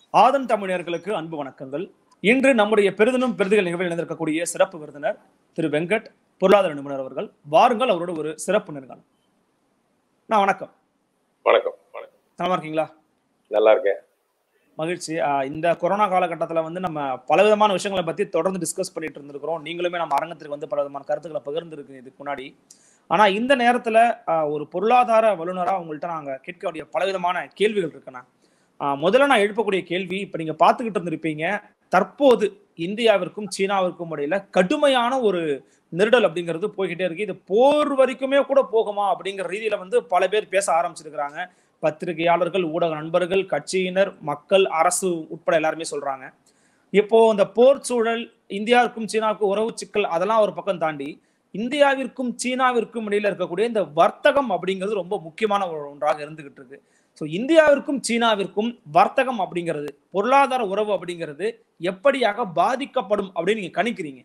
ஆதன் தமிழர்களுக்கு அன்பு வணக்கங்கள் இன்று நம்முடைய பெருதினும் பெருதுகள் நிகழ்வில் இணைந்திருக்கக்கூடிய சிறப்பு விருந்தினர் திரு வெங்கட் பொருளாதார நிபுணர் அவர்கள் வாருங்கள் அவரோட ஒரு சிறப்பு நேர்காணல் நான் வணக்கம் வணக்கம் வணக்கம் நலமா இருக்கீங்களா நல்லா இருக்கேன் மகிழ்ச்சி ஆஹ் இந்த கொரோனா காலகட்டத்தில் வந்து நம்ம பலவிதமான விஷயங்களை பற்றி தொடர்ந்து டிஸ்கஸ் பண்ணிட்டு இருந்திருக்கிறோம் நீங்களுமே நம்ம அரங்கத்திற்கு வந்து பலவிதமான கருத்துக்களை பகிர்ந்துருக்கு இதுக்கு முன்னாடி ஆனால் இந்த நேரத்தில் ஒரு பொருளாதார வல்லுநராக உங்கள்கிட்ட நாங்கள் கேட்க வேண்டிய பலவிதமான கேள்விகள் இருக்குண்ணா ஆஹ் முதல்ல நான் எழுப்பக்கூடிய கேள்வி இப்போ நீங்கள் பார்த்துக்கிட்டு இருந்திருப்பீங்க தற்போது இந்தியாவிற்கும் சீனாவிற்கும் இடையில கடுமையான ஒரு நெருடல் அப்படிங்கிறது போய்கிட்டே இருக்கு இது போர் வரைக்குமே கூட போகுமா அப்படிங்கிற ரீதியில வந்து பல பேர் பேச ஆரம்பிச்சிருக்கிறாங்க பத்திரிகையாளர்கள் ஊடக நண்பர்கள் கட்சியினர் மக்கள் அரசு உட்பட எல்லாருமே சொல்றாங்க இப்போ இந்த போர் சூழல் இந்தியாவிற்கும் சீனாவுக்கும் உறவு சிக்கல் அதெல்லாம் ஒரு பக்கம் தாண்டி இந்தியாவிற்கும் சீனாவிற்கும் இடையில இருக்கக்கூடிய இந்த வர்த்தகம் அப்படிங்கிறது ரொம்ப முக்கியமான ஒரு ஒன்றாக இருந்துகிட்டு இருக்கு ஸோ இந்தியாவிற்கும் சீனாவிற்கும் வர்த்தகம் அப்படிங்கிறது பொருளாதார உறவு அப்படிங்கிறது எப்படியாக பாதிக்கப்படும் அப்படின்னு நீங்க கணிக்கிறீங்க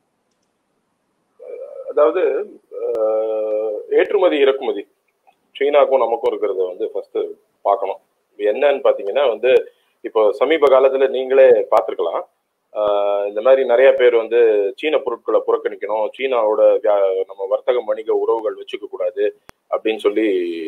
அதாவது அஹ், ஏற்றுமதி இறக்குமதி சீனாக்கும் நமக்கும் இருக்கிறத வந்து ஃபர்ஸ்ட் பார்க்கணும் இது என்னன்னு பார்த்தீங்கன்னா வந்து இப்போ சமீப காலத்துல நீங்களே பார்த்துருக்கலாம் ஆஹ் இந்த மாதிரி நிறைய பேர் வந்து சீன பொருட்களை புறக்கணிக்கணும் சீனாவோட வியா- நம்ம வர்த்தக வணிக உறவுகள் வச்சுக்க கூடாது அப்படின்னு சொல்லி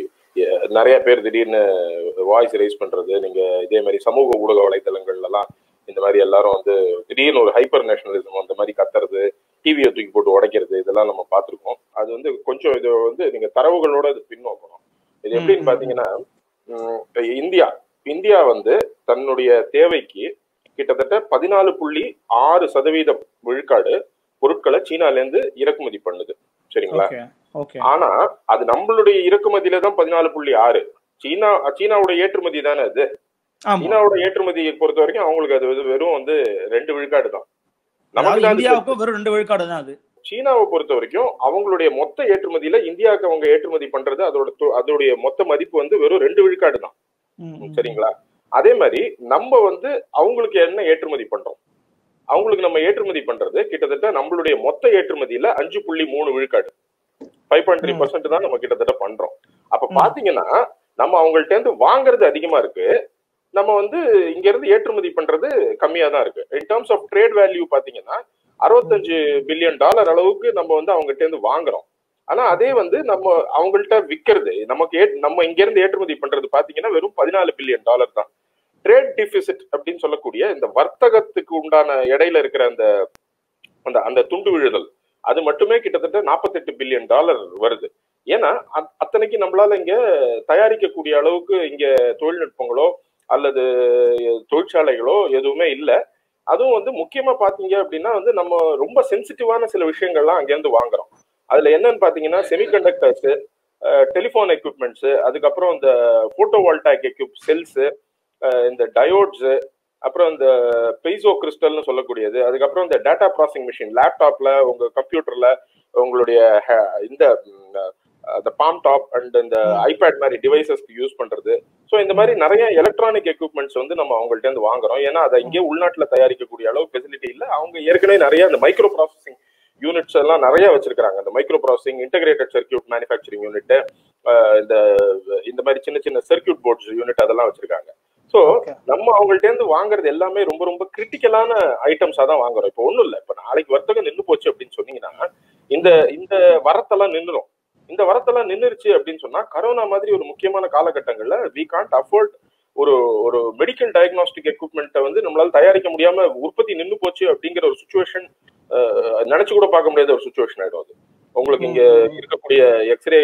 எ- நிறைய பேர் திடீர்னு வாய்ஸ் ரைஸ் பண்றது நீங்க இதே மாதிரி சமூக ஊடக வலைத்தளங்கள்ல எல்லாம் இந்த மாதிரி எல்லாரும் வந்து திடீர்னு ஒரு ஹைப்பர் நேஷனலிசம் அந்த மாதிரி கத்துறது டிவியை தூக்கி போட்டு உடைக்கிறது இதெல்லாம் நம்ம பார்த்திருக்கோம் அது வந்து கொஞ்சம் இது வந்து நீங்க தரவுகளோட இது பின்னோக்கணும் இது ம், எப்படின்னு ம். பாத்தீங்கன்னா ம், இப்ப இந்தியா இந்தியா வந்து தன்னுடைய தேவைக்கு கிட்டத்தட்ட பதினாலு புள்ளி ஆறு சதவீத விழுக்காடு பொருட்களை சீனால இருந்து இறக்குமதி பண்ணுது சரிங்களா ஓகே ஓகே ஆனா அது நம்மளுடைய இறக்குமதியில தான் பதினாலு புள்ளி ஆறு சீனா சீனாவோட ஏற்றுமதி தானே அது ஆமா சீனாவோட ஏற்றுமதியை பொறுத்த வரைக்கும் அவங்களுக்கு அது வந்து வெறும் வந்து ரெண்டு விழுக்காடு தான் நமக்கு அதாவது தான் அது இந்தியாவுக்கும் வெறும் ரெண்டு விழுக்காடு தான் அது சீனாவை பொறுத்த வரைக்கும் அவங்களுடைய மொத்த ஏற்றுமதியில இந்தியாவுக்கு அவங்க ஏற்றுமதி பண்றது அதோட தொ- அதோடைய மொத்த மதிப்பு வந்து வெறும் ரெண்டு விழுக்காடு தான் ம், ம். சரிங்களா அதே மாதிரி நம்ம வந்து அவங்களுக்கு என்ன ஏற்றுமதி பண்றோம் அவங்களுக்கு நம்ம ஏற்றுமதி பண்றது கிட்டத்தட்ட நம்மளுடைய மொத்த ஏற்றுமதியில அஞ்சு புள்ளி மூணு விழுக்காடு ஃபைவ் பாயிண்ட் த்ரீ பர்சன்ட் தான் நம்ம கிட்டத்தட்ட பண்றோம் அப்ப ம். பாத்தீங்கன்னா நம்ம அவங்கள்ட்ட இருந்து வாங்குறது அதிகமா இருக்கு நம்ம வந்து இங்க இருந்து ஏற்றுமதி பண்றது கம்மியா தான் இருக்கு in terms of trade value பாத்தீங்கன்னா அறுபத்தஞ்சு பில்லியன் டாலர் அளவுக்கு நம்ம வந்து அவங்ககிட்ட இருந்து வாங்குறோம் ஆனா அதே வந்து நம்ம அவங்கள்ட்ட விக்கிறது நமக்கு ஏ- நம்ம இங்க இருந்து ஏற்றுமதி பண்றது பாத்தீங்கன்னா வெறும் பதினாலு பில்லியன் டாலர் தான் ட்ரேட் டிபிசிட் அப்படின்னு சொல்லக்கூடிய இந்த வர்த்தகத்துக்கு உண்டான இடையில இருக்கிற அந்த அந்த அந்த துண்டு விழுதல் அது மட்டுமே கிட்டத்தட்ட 48 பில்லியன் டாலர் வருது ஏன்னா அத்- அத்தனைக்கு நம்மளால இங்க தயாரிக்கக்கூடிய அளவுக்கு இங்க தொழில்நுட்பங்களோ அல்லது தொழிற்சாலைகளோ எதுவுமே இல்ல அதுவும் வந்து முக்கியமா பாத்தீங்க அப்படின்னா வந்து நம்ம ரொம்ப சென்சிட்டிவான சில விஷயங்கள்லாம் அங்கேருந்து வாங்குறோம் அதுல என்னன்னு பாத்தீங்கன்னா செமிகண்டக்டர்ஸ் டெலிஃபோன் எக்யூப்மெண்ட்ஸ் அதுக்கப்புறம் இந்த போட்டோ வால்டாக் எக்யூப் செல்ஸ் இந்த டயோட்ஸ் அப்புறம் இந்த பெய்சோ கிறிஸ்டல்னு சொல்லக்கூடியது அதுக்கப்புறம் இந்த டேட்டா ப்ராசஸிங் மிஷின் லேப்டாப்ல உங்க கம்ப்யூட்டர்ல உங்களுடைய ha- இந்த இந்த பாம் டாப் அண்ட் இந்த ஐபேட் மாதிரி டிவைசஸ்க்கு யூஸ் பண்றது ஸோ இந்த மாதிரி நிறைய எலக்ட்ரானிக் எக்யூப்மெண்ட்ஸ் வந்து நம்ம அவங்கள்ட்ட இருந்து வாங்குறோம் ஏன்னா அதை இங்கே உள்நாட்டுல தயாரிக்கக்கூடிய அளவு ஃபெசிலிட்டி இல்லை அவங்க ஏற்கனவே நிறைய இந்த மைக்ரோ ப்ராசஸிங் யூனிட்ஸ் எல்லாம் நிறைய வச்சிருக்காங்க இந்த micro processing integrated circuit manufacturing unit இந்த இந்த மாதிரி சின்ன சின்ன சர்க்கியூட் போர்ட்ஸ் யூனிட் அதெல்லாம் வச்சிருக்காங்க ஸோ Okay. நம்ம அவங்கள்ட்ட இருந்து வாங்குறது எல்லாமே ரொம்ப ரொம்ப கிரிட்டிக்கலான ஐட்டம்ஸா தான் வாங்குறோம் இப்போ ஒண்ணும் இல்லை இப்போ நாளைக்கு வர்த்தகம் நின்று போச்சு அப்படின்னு சொன்னீங்கன்னா இந்த இந்த வரத்தெல்லாம் நின்றுடும் இந்த வரத்தெல்லாம் நின்றுருச்சு அப்படின்னு சொன்னா கரோனா மாதிரி ஒரு முக்கியமான காலகட்டங்கள்ல வி காண்ட் அஃபோர்ட் ஒரு ஒரு மெடிக்கல் டயக்னாஸ்டிக் எக்யூப்மெண்ட்டை வந்து நம்மளால தயாரிக்க முடியாம உற்பத்தி நின்று போச்சு அப்படிங்கிற ஒரு சுச்சுவேஷன் நினைச்சு கூட பார்க்க முடியாத ஒரு சுச்சுவேஷன் ஆயிடும் அது உங்களுக்கு இங்க இருக்கக்கூடிய எக்ஸ்ரே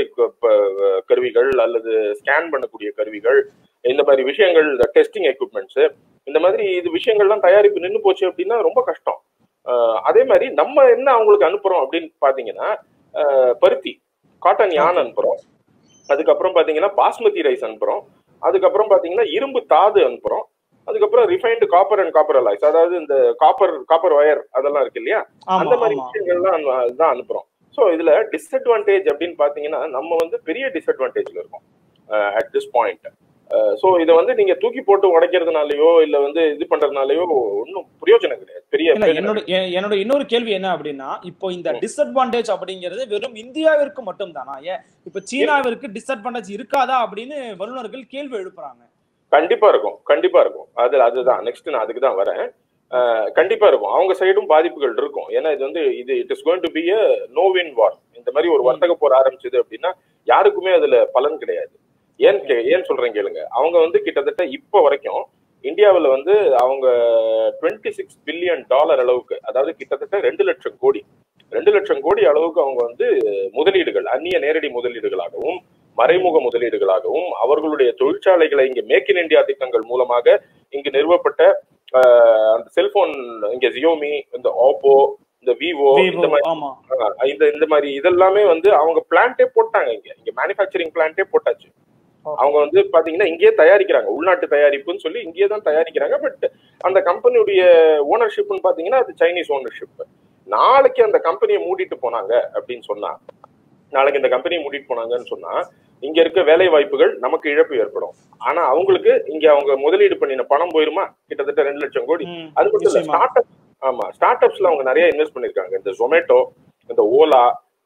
கருவிகள் அல்லது ஸ்கேன் பண்ணக்கூடிய கருவிகள் இந்த மாதிரி விஷயங்கள் இந்த டெஸ்டிங் எக்யூப்மெண்ட்ஸ் இந்த மாதிரி இது விஷயங்கள்லாம் தயாரிப்பு நின்று போச்சு அப்படின்னா ரொம்ப கஷ்டம் அஹ் அதே மாதிரி நம்ம என்ன அவங்களுக்கு அனுப்புறோம் அப்படின்னு பாத்தீங்கன்னா அஹ் பருத்தி காட்டன் யான் அனுப்புறோம் அதுக்கப்புறம் பாத்தீங்கன்னா பாஸ்மதி ரைஸ் அனுப்புறோம் அதுக்கப்புறம் பாத்தீங்கன்னா இரும்பு தாது அனுப்புறோம் அதுக்கப்புறம் refined copper and copper alloys அதாவது இந்த காப்பர் காப்பர் ஒயர் அதெல்லாம் இருக்கு இல்லையா ஆமா அந்த மாதிரி ஆமா விஷயங்கள்லாம் அனு- தான் அனுப்புறோம் ஸோ இதுல டிஸ்அட்வான்டேஜ் அப்படின்னு பாத்தீங்கன்னா நம்ம வந்து பெரிய டிஸ்அட்வான்டேஜ்ல இருக்கோம் அட் திஸ் பாயிண்ட் ஸோ இதை வந்து நீங்க தூக்கி போட்டு உடைக்கிறதுனாலயோ இல்ல வந்து இது பண்றதுனாலயோ ஒன்றும் பிரயோஜனம் கிடையாது பெரிய இல்ல பிரயோஜனம் என்னோட எ- என்னோட இன்னொரு கேள்வி என்ன அப்படின்னா இப்போ இந்த டிஸ்அட்வான்டேஜ் அப்படிங்கிறது வெறும் இந்தியாவிற்கு மட்டும் தானா ஏன் இப்ப சீனாவிற்கு டிஸ்அட்வான்டேஜ் இருக்காதா அப்படின்னு வல்லுநர்கள் கேள்வி எழுப்புறாங்க கண்டிப்பா இருக்கும் கண்டிப்பா இருக்கும் அது அதுதான் நெக்ஸ்ட் நான் அதுக்கு தான் வரேன் அஹ், கண்டிப்பா இருக்கும் அவங்க சைடும் பாதிப்புகள் இருக்கும் ஏன்னா இது வந்து இது it is going to be a no win war இந்த மாதிரி ஒரு ம். வர்த்தக போர் ஆரம்பிச்சது அப்படின்னா யாருக்குமே அதுல பலன் கிடையாது ஏன் கே- ஏன் சொல்றேன் கேளுங்க அவங்க வந்து கிட்டத்தட்ட இப்போ வரைக்கும் இந்தியாவுல வந்து அவங்க டுவெண்ட்டி சிக்ஸ் பில்லியன் டாலர் அளவுக்கு அதாவது கிட்டத்தட்ட ரெண்டு லட்சம் கோடி ரெண்டு லட்சம் கோடி அளவுக்கு அவங்க வந்து முதலீடுகள் அந்நிய நேரடி முதலீடுகளாகவும் மறைமுக முதலீடுகளாகவும் அவர்களுடைய தொழிற்சாலைகளை இங்க மேக் இன் இந்தியா திட்டங்கள் மூலமாக இங்கு நிறுவப்பட்ட ஆஹ், அந்த செல்போன் இங்க ஜியோமி இந்த ஓப்போ இந்த விவோ இந்த விவோ மாதிரி ஆமா ஆஹ், இந்த இந்த மாதிரி இதெல்லாமே வந்து அவங்க பிளான்ட்டே போட்டாங்க இங்க இங்க மேனுஃபேக்சரிங் பிளான்ட்டே போட்டாச்சு Okay. அவங்க வந்து பாத்தீங்கன்னா இங்கேயே தயாரிக்கிறாங்க உள்நாட்டு தயாரிப்புன்னு சொல்லி இங்கேயே தான் தயாரிக்கிறாங்க பட் அந்த கம்பெனியுடைய ஓனர்ஷிப்னு பாத்தீங்கன்னா அது சைனீஸ் ஓனர்ஷிப் நாளைக்கு அந்த கம்பெனியை மூடிட்டு போனாங்க அப்படின்னு சொன்னா நாளைக்கு இந்த கம்பெனியை மூடிட்டு போனாங்கன்னு சொன்னா இங்க இருக்க வேலை வாய்ப்புகள் நமக்கு இழப்பு ஏற்படும் ஆனா அவங்களுக்கு இங்க அவங்க முதலீடு பண்ணின பணம் போயிருமா கிட்டத்தட்ட ரெண்டு லட்சம் கோடி ம், அது மட்டும் இல்ல நிச்சயமா. ஸ்டார்ட் அப் ஆமா ஸ்டார்ட் அப்ஸ்ல அவங்க நிறைய இன்வெஸ்ட் பண்ணிருக்காங்க இந்த ஜொமேட்டோ இந்த ஓலா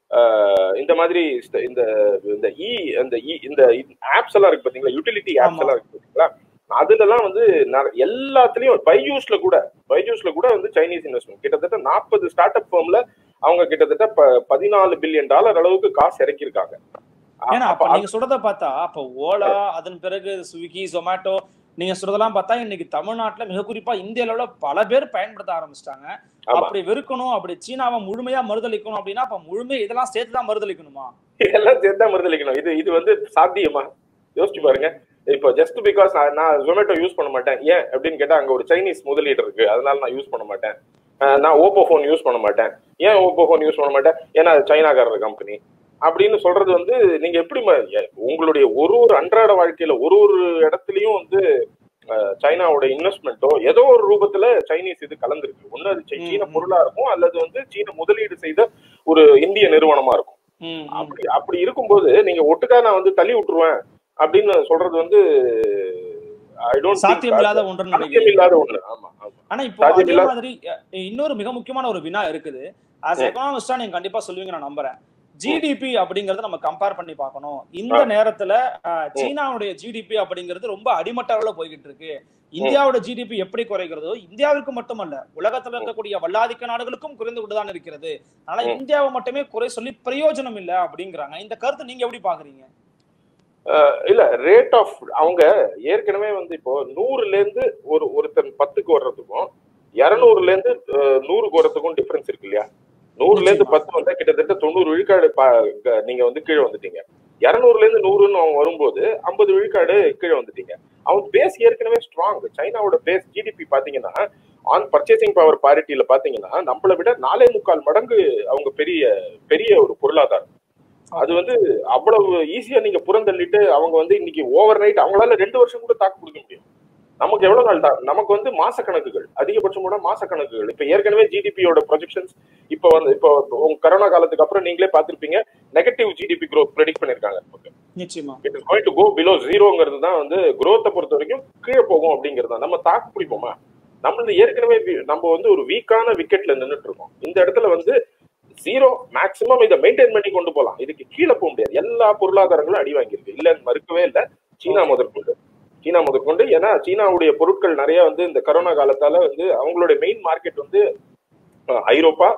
ஆஹ் இந்த மாதிரி இந்த- இந்த இந்த இ இந்த இ இந்த ஆப்ஸ் எல்லாம் இருக்கு பாத்தீங்களா யூட்டிலிட்டி ஆப்ஸ் ஆமா. எல்லாம் இருக்கு பாத்தீங்களா அதுலலாம் வந்து நெற- எல்லாத்துலயும் பையூஸ்ல கூட பையூஸ்ல கூட வந்து சைனீஸ் இன்வெஸ்ட்மெண்ட் கிட்டத்தட்ட நாற்பது ஸ்டார்ட் அப் ஃபர்ம்ல அவங்க கிட்டத்தட்ட ப- பதினாலு பில்லியன் டாலர் அளவுக்கு காசு இறக்கியிருக்காங்க ஏன்னா அப்ப அப்ப நீங்க சொல்றத பார்த்தா அப்ப ஓலா அதன் பிறகு ஸ்விக்கி ஜொமேட்டோ நீங்க சொல்றதெல்லாம் பார்த்தா இன்னைக்கு தமிழ்நாட்டுல மிக குறிப்பா இந்திய அளவுல பல பேர் பயன்படுத்த ஆரம்பிச்சிட்டாங்க ஆமா அப்படி வெறுக்கணும் அப்படி சீனாவை முழுமையா மறுதளிக்கணும் அப்படின்னா அப்ப முழுமை இதெல்லாம் சேர்த்து தான் மறுதளிக்கணுமா இதெல்லாம் சேர்த்தா மறுதளிக்கணும் இது இது வந்து சாத்தியமா யோசிச்சு பாருங்க இப்போ ஜஸ்ட் பிகாஸ் நான் ஜொமேட்டோ யூஸ் பண்ண மாட்டேன் ஏன் அப்படின்னு கேட்டா அங்க ஒரு சைனீஸ் முதலீடு இருக்கு அதனால நான் யூஸ் பண்ண மாட்டேன் அஹ் நான் ஓப்போ ஃபோன் யூஸ் பண்ண மாட்டேன் ஏன் ஓப்போ ஃபோன் யூஸ் பண்ண மாட்டேன் ஏன்னா அது சைனாக்காரர் கம்பெனி அப்படின்னு சொல்றது வந்து நீங்க எப்படி ம- எ- உங்களுடைய ஒரு ஒரு அன்றாட வாழ்க்கையில ஒரு ஒரு இடத்துலயும் வந்து அஹ், சைனாவோட இன்வெஸ்ட்மெண்ட்டோ ஏதோ ஒரு ரூபத்துல சைனீஸ் இது கலந்துருக்கு ஒண்ணு அது சீ- ம், சீன ம். பொருளா இருக்கும் அல்லது வந்து சீன முதலீடு செய்த ஒரு இந்திய நிறுவனமா இருக்கும் ம், ம். அப்படி அப்படி இருக்கும்போது நீங்க ஒட்டுக்கா நான் வந்து தள்ளி விட்டுருவேன் அப்படின்னு சொல்றது வந்து ஐ டோன்ட் சாத்தியம் இல்லாத ஒன்றுன்னு சாத்தியம் நினைக்கிறீங்க இல்லாத ஒண்ணு ஆமா ஆமா ஆனா இப்போ சாத்தியம் அதே இல்லா- மாதிரி அஹ், இன்னொரு மிக முக்கியமான ஒரு வினா இருக்குது ஆஸ் ம். எக்கனாமிஸ்டா நீங்க கண்டிப்பா சொல்லுவீங்க நான் நம்புறேன் ஜிடிபி அப்படிங்கறத நம்ம கம்பேர் பண்ணி பார்க்கணும் இந்த ஆ. நேரத்துல அஹ், சீனாவுடைய ஜிடிபி அப்படிங்கிறது ரொம்ப அடிமட்ட அளவுல போய்கிட்டு இருக்கு இந்தியாவோட ஜிடிபி எப்படி குறைகிறதோ இந்தியாவிற்கு மட்டுமல்ல உலகத்துல இருக்கக்கூடிய வல்லாதிக்க நாடுகளுக்கும் குறைந்து கொண்டுதான் இருக்கிறது அதனால ம். இந்தியாவை மட்டுமே குறை சொல்லி பிரயோஜனம் இல்ல அப்படிங்கிறாங்க இந்த கருத்து நீங்க எப்படி பாக்குறீங்க இல்ல ரேட் ஆஃப் அவங்க ஏற்கனவே வந்து இப்போ நூறுல இருந்து ஒரு ஒருத்தன் பத்துக்கு வர்றதுக்கும் இருநூறுல இருந்து அஹ், நூறுக்கு வர்றதுக்கும் டிஃபரன்ஸ் இருக்கு இல்லையா நூறுல இருந்து நிச்சயமா. பத்து வந்தா கிட்டத்தட்ட தொண்ணூறு விழுக்காடு பா- க- நீங்க வந்து கீழே வந்துட்டீங்க இருநூறுல இருந்து நூறுன்னு அவங்க வரும்போது ஐம்பது விழுக்காடு கீழே வந்துட்டீங்க அவங்க பேஸ் ஏற்கனவே ஸ்ட்ராங் சைனாவோட பேஸ் ஜிடிபி பாத்தீங்கன்னா ஆன் பர்ச்சேசிங் பவர் பாரிட்டியில பாத்தீங்கன்னா நம்மளை விட நாலே முக்கால் மடங்கு அவங்க பெரிய பெரிய ஒரு பொருளாதாரம் அது வந்து அவ்வளவு ஈஸியா நீங்க புறந்தள்ளிட்டு அவங்க வந்து இன்னைக்கு ஓவர் நைட் அவங்களால ரெண்டு வருஷம் கூட தாக்கு பிடிக்க முடியும் நமக்கு எவ்வளவு நாள் தான் நமக்கு வந்து மாச கணக்குகள் அதிகபட்சம் கூட மாச கணக்குகள் இப்ப ஏற்கனவே ஜிடிபியோட ப்ரொஜெக்ஷன்ஸ் இப்ப வந்து இப்போ உங்க கரோனா காலத்துக்கு அப்புறம் நீங்களே பார்த்திருப்பீங்க நெகட்டிவ் ஜிடிபி growth ப்ரெடிக்ட் பண்ணிருக்காங்க நிச்சயமா it is going to go below ஜீரோங்கிறது தான் வந்து growth-அ பொறுத்த வரைக்கும் கீழே போகும் அப்படிங்கிறது தான் நம்ம தாக்கு பிடிப்போமா நம்மளது ஏற்கனவே வி- நம்ம வந்து ஒரு வீக்கான விக்கெட்ல நின்னுட்டு இருக்கோம் இந்த இடத்துல வந்து ஜீரோ மேக்சிமம் இதை மெயின்டைன் பண்ணி கொண்டு போலாம் இதுக்கு கீழே போக முடியாது எல்லா பொருளாதாரங்களும் அடி வாங்கியிருக்கு இல்லன்னு மறுக்கவே இல்லை சீனா முதற்கொண்டு சீனா முதற்கொண்டு ஏன்னா சீனாவுடைய பொருட்கள் நிறைய வந்து இந்த கரோனா காலத்தால வந்து அவங்களுடைய மெயின் மார்க்கெட் வந்து அஹ், ஐரோப்பா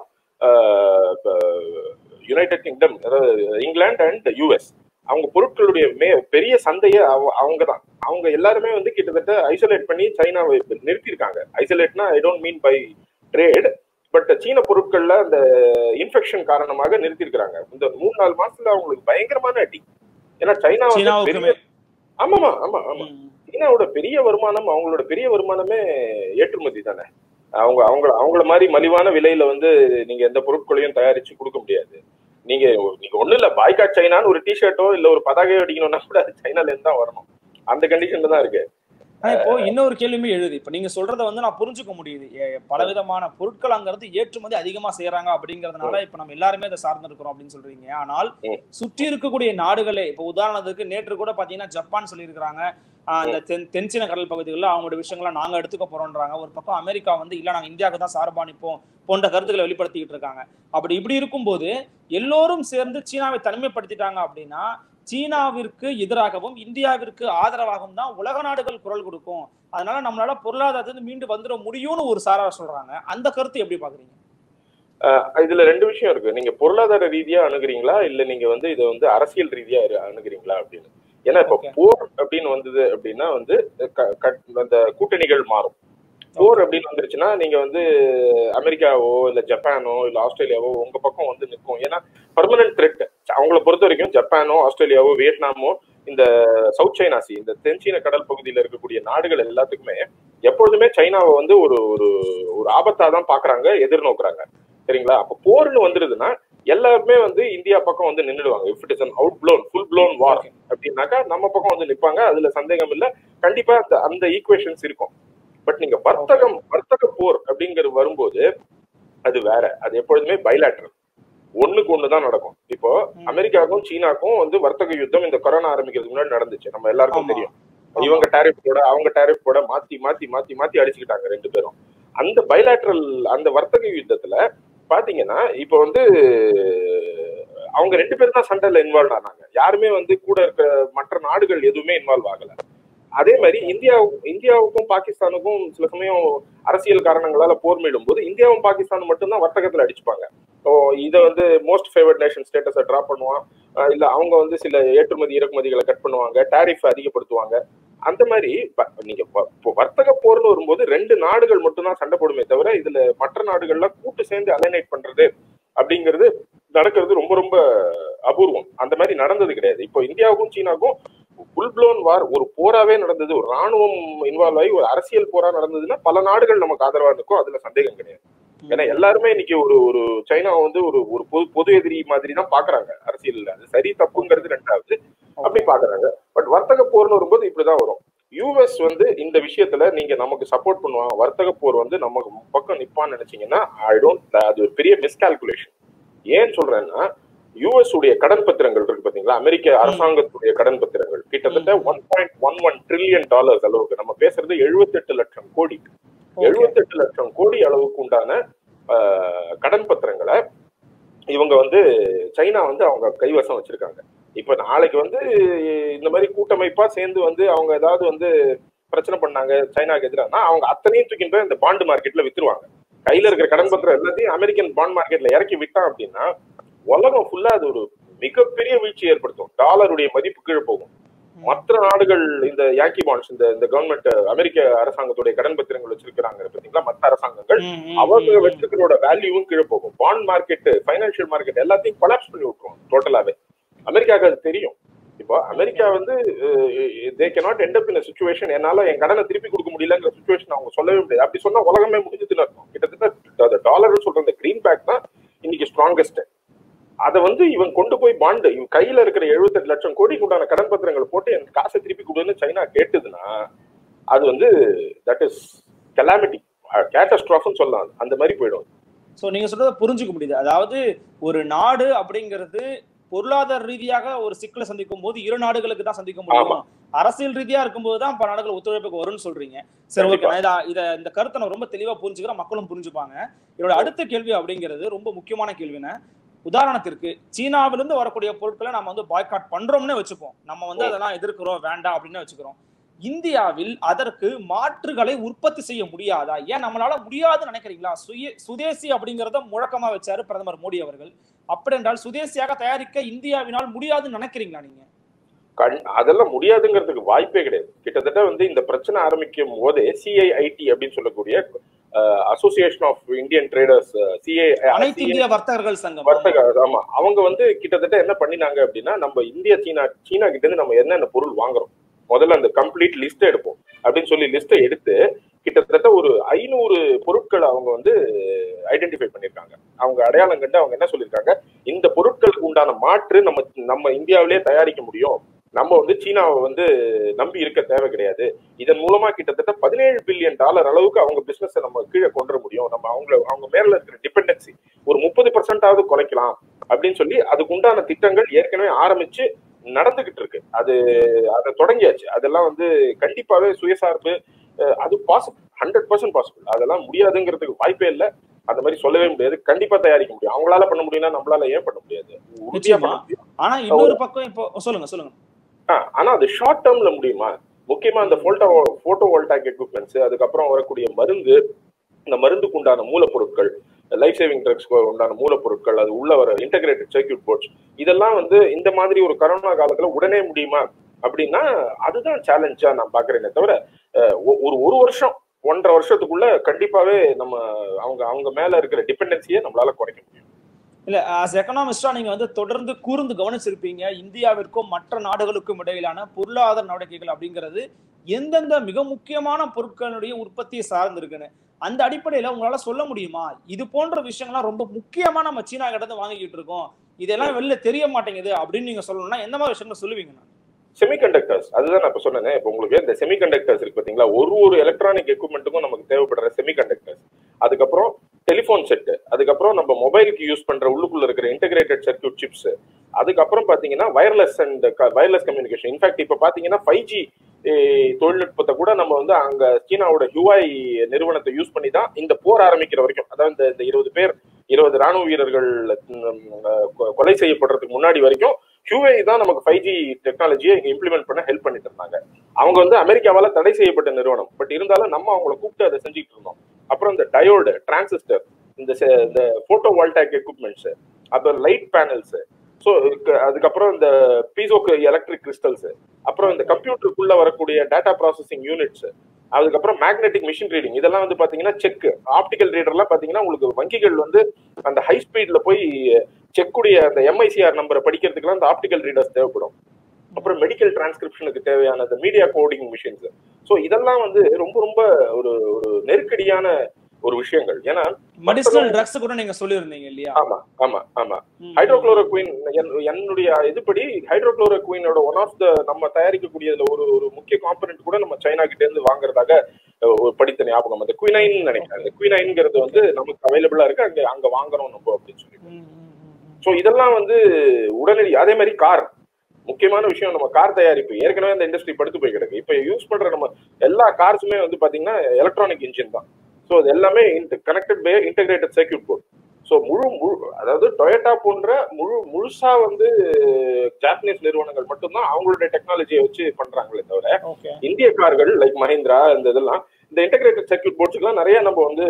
யுனைடெட் கிங்டம் அதாவது இங்கிலாந்து அண்ட் யூஎஸ் அவங்க பொருட்களுடைய மே பெரிய சந்தையே அவங்க தான் அவங்க எல்லாருமே வந்து கிட்டத்தட்ட ஐசோலேட் பண்ணி சைனாவை நிறுத்தியிருக்காங்க ஐசோலேட்னா I don't mean by trade but சீன பொருட்கள்ல அந்த இன்ஃபெக்ஷன் காரணமாக நிறுத்தியிருக்கிறாங்க இந்த மூணு நாலு மாசத்துல அவங்களுக்கு பயங்கரமான அடி ஏன்னா சைனா வந்து பெரிய சீனாவுக்குமே ஆமாமா ஆமா ஆமா ம். சீனாவோட பெரிய வருமானம் அவங்களோட பெரிய வருமானமே ஏற்றுமதி தானே அவங்க அவங்க அவங்கள மாதிரி மலிவான விலையில வந்து நீங்க எந்த பொருட்களையும் தயாரிச்சு கொடுக்க முடியாது நீங்க நீங்க ஒண்ணு இல்ல பாய்காட் சைனான்னு ஒரு டிஷர்ட்டோ இல்ல ஒரு பதாகையோ அடிக்கணும்னா கூட அது சைனால இருந்து தான் வரணும் அந்த கண்டிஷன்ல தான் இருக்கு ஆனா இப்போ இன்னொரு கேள்வியுமே எழுது இப்ப நீங்க சொல்றத வந்து நான் புரிஞ்சுக்க முடியுது ஏ- பலவிதமான பொருட்கள் அங்கிறது ஏற்றுமதி அதிகமா செய்யறாங்க அப்படிங்கறதுனால இப்ப நம்ம எல்லாருமே அதை சார்ந்து இருக்கிறோம் அப்படின்னு சொல்றீங்க ஆனால் ம். சுற்றி இருக்கக்கூடிய நாடுகளே இப்ப உதாரணத்துக்கு நேற்று கூட பாத்தீங்கன்னா ஜப்பான் சொல்லியிருக்கிறாங்க ஆஹ் இந்த தென் தென்சீன கடல் பகுதிகளில் அவங்களோட விஷயங்களை நாங்க எடுத்துக்க போறோம்ன்றாங்க ஒரு பக்கம் அமெரிக்கா வந்து இல்ல நாங்க இந்தியாவுக்கு தான் சார்பா நிப்போம் போன்ற கருத்துக்களை வெளிப்படுத்திக்கிட்டு இருக்காங்க அப்படி இப்படி இருக்கும்போது எல்லோரும் சேர்ந்து சீனாவை தனிமைப்படுத்திட்டாங்க அப்படின்னா சீனாவிற்கு எதிராகவும் இந்தியாவிற்கு ஆதரவாகவும் தான் உலக நாடுகள் குரல் கொடுக்கும் அதனால நம்மளால பொருளாதாரத்துல மீண்டு வந்துட முடியும்னு ஒரு சாரார் சொல்றாங்க அந்த கருத்து எப்படி பாக்குறீங்க இதுல ரெண்டு விஷயம் இருக்கு நீங்க பொருளாதார ரீதியா அணுகுறீங்களா இல்ல நீங்க வந்து இதை வந்து அரசியல் ரீதியா இரு- அணுகுறீங்களா அப்படின்னு ஏன்னா இப்ப Okay. போர் அப்படின்னு வந்தது அப்படின்னா வந்து க- கட்- அந்த கூட்டணிகள் மாறும் போர் அப்படின்னு வந்துருச்சுன்னா நீங்க வந்து அமெரிக்காவோ இல்ல ஜப்பானோ இல்ல ஆஸ்திரேலியாவோ உங்க பக்கம் வந்து நிற்கும் ஏன்னா பர்மனன்ட் த்ரெட் அவங்கள பொறுத்த வரைக்கும் ஜப்பானோ ஆஸ்திரேலியாவோ வியட்நாமோ இந்த சவுத் சைனா சி இந்த தென்சீன கடல் பகுதியில இருக்கக்கூடிய நாடுகள் எல்லாத்துக்குமே எப்பொழுதுமே சைனாவை வந்து ஒரு ஒரு ஒரு ஆபத்தா தான் பாக்குறாங்க எதிர்நோக்குறாங்க சரிங்களா அப்ப போர்னு வந்துருதுன்னா எல்லாருமே வந்து இந்தியா பக்கம் வந்து நின்றுடுவாங்க if it is an out blown full blown war Okay. அப்படின்னாக்கா நம்ம பக்கம் வந்து நிப்பாங்க அதுல சந்தேகம் இல்ல கண்டிப்பா அந்த அந்த ஈக்குவேஷன்ஸ் இருக்கும் பட் நீங்க வர்த்தகம் வர்த்தக போர் அப்படிங்கிறது வரும்போது அது வேற அது எப்பொழுதுமே பைலாட்ரல் ஒண்ணுக்கு ஒண்ணுதான் நடக்கும் இப்போ ம். அமெரிக்காவுக்கும் சீனாக்கும் வந்து வர்த்தக யுத்தம் இந்த கொரோனா ஆரம்பிக்கிறதுக்கு முன்னாடி நடந்துச்சு நம்ம எல்லாருக்கும் ஆமா. தெரியும் இவங்க டேரிஃப் போட அவங்க டேரிஃப் போட மாத்தி மாத்தி மாத்தி மாத்தி அடிச்சுக்கிட்டாங்க ரெண்டு பேரும் அந்த பைலாட்ரல் அந்த வர்த்தக யுத்தத்துல பாத்தீங்கன்னா இப்ப வந்து அவங்க ரெண்டு பேரும் தான் சண்டையில இன்வால்வ் ஆனாங்க யாருமே வந்து கூட இருக்க மற்ற நாடுகள் எதுவுமே இன்வால்வ் ஆகல அதே மாதிரி இந்தியா இந்தியாவுக்கும் பாகிஸ்தானுக்கும் சில சமயம் அரசியல் காரணங்களால போர் போது இந்தியாவும் பாகிஸ்தானும் மட்டும்தான் வர்த்தகத்துல அடிச்சுப்பாங்க ஓ இதை வந்து மோஸ்ட் ஃபேவர்ட் நேஷன் ஸ்டேட்டஸை டிராப் பண்ணுவான் அஹ் இல்ல அவங்க வந்து சில ஏற்றுமதி இறக்குமதிகளை கட் பண்ணுவாங்க டாரிஃப் அதிகப்படுத்துவாங்க அந்த மாதிரி ப- நீங்க வ- இப்போ வர்த்தக போர்னு வரும்போது ரெண்டு நாடுகள் மட்டும்தான் சண்டை போடுமே தவிர இதுல மற்ற நாடுகள்லாம் கூட்டு சேர்ந்து அலைனைட் பண்றது அப்படிங்கிறது நடக்கிறது ரொம்ப ரொம்ப அபூர்வம் அந்த மாதிரி நடந்தது கிடையாது இப்போ இந்தியாவுக்கும் சீனாவுக்கும் ஃபுல் ப்ளோன் வார் ஒரு போராவே நடந்தது ஒரு ராணுவம் இன்வால்வ் ஆகி ஒரு அரசியல் போரா நடந்ததுன்னா பல நாடுகள் நமக்கு ஆதரவா இருக்கும் அதுல சந்தேகம் கிடையாது ஏன்னா எல்லாருமே இன்னைக்கு ஒரு ஒரு சைனா வந்து ஒரு ஒரு பொது பொது எதிரி மாதிரி தான் பாக்குறாங்க அரசியல்ல அது சரி தப்புங்கிறது ரெண்டாவது அப்படி பாக்குறாங்க பட் வர்த்தக போர்னு வரும்போது இப்படிதான் வரும் யூஎஸ் வந்து இந்த விஷயத்துல நீங்க நமக்கு சப்போர்ட் பண்ணுவாங்க வர்த்தக போர் வந்து நமக்கு பக்கம் நிப்பான்னு நினைச்சீங்கன்னா ஐ டோன்ட் அது ஒரு பெரிய மிஸ்கால்குலேஷன் ஏன் சொல்றேன்னா யூஎஸ் உடைய கடன் பத்திரங்கள் இருக்கு பாத்தீங்களா அமெரிக்க அரசாங்கத்துடைய கடன் பத்திரங்கள் கிட்டத்தட்ட ம். One point one one trillion dollars அளவுக்கு நம்ம பேசுறது 78 லட்சம் கோடி எழுபத்தெட்டு லட்சம் கோடி அளவுக்கு உண்டான ஆஹ், கடன் பத்திரங்களை இவங்க வந்து சைனா வந்து அவங்க கைவசம் வச்சிருக்காங்க இப்ப நாளைக்கு வந்து இந்த மாதிரி கூட்டமைப்பா சேர்ந்து வந்து அவங்க ஏதாவது வந்து பிரச்சனை பண்ணாங்க சைனாக்கு எதிரானா அவங்க அத்தனையும் தூக்கிட்டு போய் இந்த பாண்டு மார்க்கெட்ல வித்துருவாங்க கையில இருக்கிற கடன் பத்திரம் எல்லாத்தையும் அமெரிக்கன் பாண்ட் மார்க்கெட்ல இறக்கி விட்டான் அப்படின்னா உலகம் ஃபுல்லா அது ஒரு மிகப்பெரிய வீழ்ச்சி ஏற்படுத்தும் டாலருடைய மதிப்பு கீழே போகும் மற்ற நாடுகள் இந்த யாங்கி பாண்ட்ஸ் இந்த இந்த கவர்மெண்ட் அமெரிக்க அரசாங்கத்துடைய கடன் பத்திரங்கள் வச்சிருக்கிறாங்க பாத்தீங்களா மற்ற அரசாங்கங்கள் அவங்க வச்சிருக்கிறோட வேல்யூவும் கீழே போகும் பாண்ட் மார்க்கெட் ஃபைனான்சியல் மார்க்கெட் எல்லாத்தையும் கொலாப்ஸ் பண்ணி விட்டுரும் டோட்டலாவே அமெரிக்காவுக்கு அது தெரியும் இப்போ அமெரிக்கா வந்து they cannot end up in situation என்னால என் கடனை திருப்பி கொடுக்க முடியலங்கிற சுச்சுவேஷன் அவங்க சொல்லவே முடியாது அப்படி சொன்னா உலகமே முடிஞ்சதுன்னு அர்த்தம் கிட்டத்தட்ட டாலர்னு சொல்ற அந்த கிரீன் பேக் தான் இன்னைக்கு ஸ்ட்ராங்கஸ்ட் அதை வந்து இவன் கொண்டு போய் பாண்டு இவன் கையில இருக்கிற 78 லட்சம் கோடிக்கு உண்டான கடன் பத்திரங்கள் போட்டு எனக்கு காசை திருப்பி கொடுன்னு சைனா கேட்டதுன்னா அது வந்து தட் இஸ் கெலாமிட்டி கேட்டஸ்ட்ராஃப்னு சொல்லலாம் அந்த மாதிரி போயிடும் சோ நீங்க சொல்றத புரிஞ்சுக்க முடியுது அதாவது ஒரு நாடு அப்படிங்கிறது பொருளாதார ரீதியாக ஒரு சிக்கலை சந்திக்கும் போது இரு நாடுகளுக்கு தான் சந்திக்க முடியும் அரசியல் ரீதியா இருக்கும்போது தான் பல நாடுகள் ஒத்துழைப்புக்கு வரும்னு சொல்றீங்க சரி ஓகே நான் இத- இத இந்த கருத்தை நான் ரொம்ப தெளிவா புரிஞ்சுக்கிறேன் மக்களும் புரிஞ்சுப்பாங்க என்னோட அடுத்த கேள்வி அப்படிங்கிறது ரொம்ப முக்கியமான கேள்வின உதாரணத்திற்கு சீனாவிலிருந்து வரக்கூடிய பொருட்களை நம்ம வந்து பாய்காட் பண்றோம்னே வச்சுப்போம் நம்ம வந்து அதெல்லாம் எதிர்க்கிறோம் வேண்டாம் அப்படின்னு வச்சுக்கிறோம் இந்தியாவில் அதற்கு மாற்றுகளை உற்பத்தி செய்ய முடியாதா ஏன் நம்மளால முடியாதுன்னு நினைக்கிறீங்களா சுய சுதேசி அப்படிங்கறத முழக்கமா வச்சாரு பிரதமர் மோடி அவர்கள் அப்படி என்றால் சுதேசியாக தயாரிக்க இந்தியாவினால் முடியாதுன்னு நினைக்கிறீங்களா நீங்க கண் அதெல்லாம் முடியாதுங்கிறதுக்கு வாய்ப்பே கிடையாது கிட்டத்தட்ட வந்து இந்த பிரச்சனை ஆரம்பிக்கும் போதே சிஐஐடி அப்படின்னு சொல்லக்கூடிய association of Indian traders CI அனைத்து இந்திய வர்த்தகர்கள் சங்கம் வர்த்தக ஆமா அவங்க வந்து கிட்டத்தட்ட என்ன பண்ணினாங்க அப்படின்னா நம்ம இந்தியா சீனா சீனா கிட்ட இருந்து நம்ம என்னென்ன பொருள் வாங்குறோம் முதல்ல அந்த கம்ப்ளீட் லிஸ்ட் எடுப்போம் அப்படின்னு சொல்லி லிஸ்ட்டை எடுத்து கிட்டத்தட்ட ஒரு ஐநூறு பொருட்களை அவங்க வந்து ஐடென்டிஃபை பண்ணிருக்காங்க அவங்க அடையாளம் கண்டு அவங்க என்ன சொல்லியிருக்காங்க இந்த பொருட்களுக்கு உண்டான மாற்று நம்ம நம்ம இந்தியாவிலேயே தயாரிக்க முடியும் நம்ம வந்து சீனாவை வந்து நம்பி இருக்க தேவை கிடையாது இதன் மூலமா கிட்டத்தட்ட பதினேழு பில்லியன் டாலர் அளவுக்கு அவங்க பிசினஸ் நம்ம கீழே கொண்டு வர முடியும் நம்ம அவங்கள அவங்க மேல இருக்கிற டிபெண்டன்சி ஒரு முப்பது பர்சன்டாவது குறைக்கலாம் அப்படின்னு சொல்லி அதுக்கு உண்டான திட்டங்கள் ஏற்கனவே ஆரம்பிச்சு நடந்துகிட்டு இருக்கு அது அதை தொடங்கியாச்சு அதெல்லாம் வந்து கண்டிப்பாவே சுயசார்பு அஹ், அது பாசிபிள் ஹண்ட்ரட் பர்சன்ட் பாசிபிள் அதெல்லாம் முடியாதுங்கிறதுக்கு வாய்ப்பே இல்லை அந்த மாதிரி சொல்லவே முடியாது கண்டிப்பா தயாரிக்க முடியும் அவங்களால பண்ண முடியும்னா நம்மளால ஏன் பண்ண முடியாது உறுதியா பண்ண நிச்சயமா. முடியும் ஆனா இன்னொரு பக்கம் இப்போ சொல்லுங்க சொல்லுங்க ஆ, ஆனா அது ஷார்ட் டேர்ம்ல முடியுமா முக்கியமா இந்த போல்டோ போட்டோ வோல்டாக் எக்யூப்மெண்ட்ஸ் அதுக்கப்புறம் வரக்கூடிய மருந்து இந்த மருந்துக்கு உண்டான மூலப்பொருட்கள் லைஃப் சேவிங் ட்ரக்ஸ்க்கு உண்டான மூலப்பொருட்கள் அது உள்ள வர இன்டகிரேட்டட் சர்க்கியூட் போர்ட்ஸ் இதெல்லாம் வந்து இந்த மாதிரி ஒரு கரோனா காலத்துல உடனே முடியுமா அப்படின்னா அதுதான் சேலஞ்சா நான் பாக்குறேனே தவிர அஹ், ஒ- ஒரு ஒரு வருஷம் ஒன்றரை வருஷத்துக்குள்ள கண்டிப்பாவே நம்ம அவங்க அவங்க மேல இருக்கிற டிபெண்டன்சியை நம்மளால குறைக்க முடியும் இல்ல ஆஸ் எக்கனாமிஸ்டா நீங்க வந்து தொடர்ந்து கூர்ந்து கவனிச்சிருப்பீங்க இந்தியாவிற்கும் மற்ற நாடுகளுக்கும் இடையிலான பொருளாதார நடவடிக்கைகள் அப்படிங்கிறது எந்தெந்த மிக முக்கியமான பொருட்களுடைய உற்பத்தியை சார்ந்து இருக்குன்னு அந்த அடிப்படையில உங்களால சொல்ல முடியுமா இது போன்ற விஷயங்கள்லாம் ரொம்ப முக்கியமா நம்ம சீனா கிட்ட இருந்து வாங்கிக்கிட்டு இருக்கோம் இதெல்லாம் வெளில தெரிய மாட்டேங்குது அப்படின்னு நீங்க சொல்லணும்னா எந்த மாதிரி விஷயங்கள் சொல்லுவீங்க செமிகண்டக்டர்ஸ் அதுதான் நான் இப்ப சொன்னேன் இப்போ உங்களுக்கு இந்த செமிகண்டக்டர்ஸ் இருக்கு பாத்தீங்களா ஒரு ஒரு எலக்ட்ரானிக் எக்யூப்மெண்ட்டுக்கும் நமக்கு தேவைப்படுற செமிகண்டக்டர்ஸ் அதுக்கப்புறம் டெலிஃபோன் செட்டு அதுக்கப்புறம் நம்ம மொபைலுக்கு யூஸ் பண்ற உள்ளுக்குள்ள இருக்கிற இன்டகிரேட்டட் சர்க்கியூட் சிப்ஸ் அதுக்கப்புறம் பாத்தீங்கன்னா wireless and wireless communication in fact இப்ப பாத்தீங்கன்னா ஃபைவ் ஜி தொழில்நுட்பத்தை கூட நம்ம வந்து அங்க சீனாவோட ஹுவாய் நிறுவனத்தை யூஸ் பண்ணி தான் இந்த போர் ஆரம்பிக்கிற வரைக்கும் அதாவது இந்த- இந்த இருபது பேர் இருபது ராணுவ வீரர்கள் ம், கொ- கொலை செய்யப்படுறதுக்கு முன்னாடி வரைக்கும் ஹியூவே தான் நமக்கு ஃபைவ் ஜி டெக்னாலஜியை இங்க இம்ப்ளிமெண்ட் பண்ண ஹெல்ப் பண்ணிட்டு இருந்தாங்க அவங்க வந்து அமெரிக்காவால தடை செய்யப்பட்ட நிறுவனம் பட் இருந்தாலும் நம்ம அவங்கள கூப்பிட்டு அதை செஞ்சுட்டு இருந்தோம் அப்புறம் இந்த டயோடு டிரான்சிஸ்டர் இந்த செ- இந்த போட்டோ வால்டாக் எக்யூப்மெண்ட்ஸ் அப்புறம் லைட் பேனல்ஸ் ஸோ அதுக்கப்புறம் இந்த பீசோக்கு எலக்ட்ரிக் கிறிஸ்டல்ஸ் அப்புறம் இந்த கம்ப்யூட்டருக்குள்ள வரக்கூடிய டேட்டா ப்ராசஸிங் யூனிட்ஸ் அதுக்கப்புறம் மேக்னெட்டிக் மிஷின் ரீடிங் இதெல்லாம் வந்து பாத்தீங்கன்னா செக் ஆப்டிக்கல் ரீடர்லாம் பாத்தீங்கன்னா உங்களுக்கு வங்கிகள் வந்து அந்த ஹை ஸ்பீட்ல போய் செக்குடைய அந்த எம்ஐசிஆர் நம்பரை படிக்கிறதுக்குலாம் அந்த ஆப்டிக்கல் ரீடர்ஸ் தேவைப்படும் அப்புறம் மெடிக்கல் டிரான்ஸ்கிரிப்ஷனுக்கு தேவையான அந்த மீடியா கோடிங் மிஷின்ஸ் ஸோ இதெல்லாம் வந்து ரொம்ப ரொம்ப ஒரு ஒரு நெருக்கடியான ஒரு விஷயங்கள் ஏன்னா மெடிசனல் ட்ரக்ஸ் கூட நீங்க சொல்லியிருந்தீங்க இல்லையா ஆமா ஆமா ஆமா ம். ஹைட்ரோக்ளோரோகுயின் என்னுடைய இதுபடி ஹைட்ரோக்ளோரோகுயினோட ஒன் ஆஃப் த நம்ம தயாரிக்கக்கூடியதுல ஒரு ஒரு முக்கிய காம்பனன்ட் கூட நம்ம சைனா கிட்ட இருந்து வாங்குறதாக அஹ், ஒரு படித்த ஞாபகம் அந்த குயினைன் நினைக்கிறேன் அந்த குயினைன்ங்கிறது வந்து நமக்கு அவைலபிளா இருக்கு அங்க அங்க வாங்குறோம் நம்ம அப்படின்னு சொல்லி ம், ம், ம், ம். ஸோ இதெல்லாம் வந்து உடனடி அதே மாதிரி கார் முக்கியமான விஷயம் நம்ம கார் தயாரிப்பு ஏற்கனவே அந்த இண்டஸ்ட்ரி படுத்து போய் கிடக்கு இப்போ யூஸ் பண்ற நம்ம எல்லா கார்ஸுமே வந்து பாத்தீங்கன்னா எலக்ட்ரானிக் இன்ஜின் தான் ஸோ அது எல்லாமே connected by integrated circuit board so முழு முழு அதாவது டொயட்டா போன்ற முழு முழுசா வந்து ஜாப்பனீஸ் நிறுவனங்கள் மட்டும்தான் அவங்களுடைய டெக்னாலஜியை வச்சு பண்றாங்களே தவிர ஓகே இந்திய கார்கள் லைக் மஹிந்திரா இந்த இதெல்லாம் இந்த இன்டகிரேட்டட் சர்க்கியூட் போர்ட்ஸுக்குலாம் நிறைய நம்ம வந்து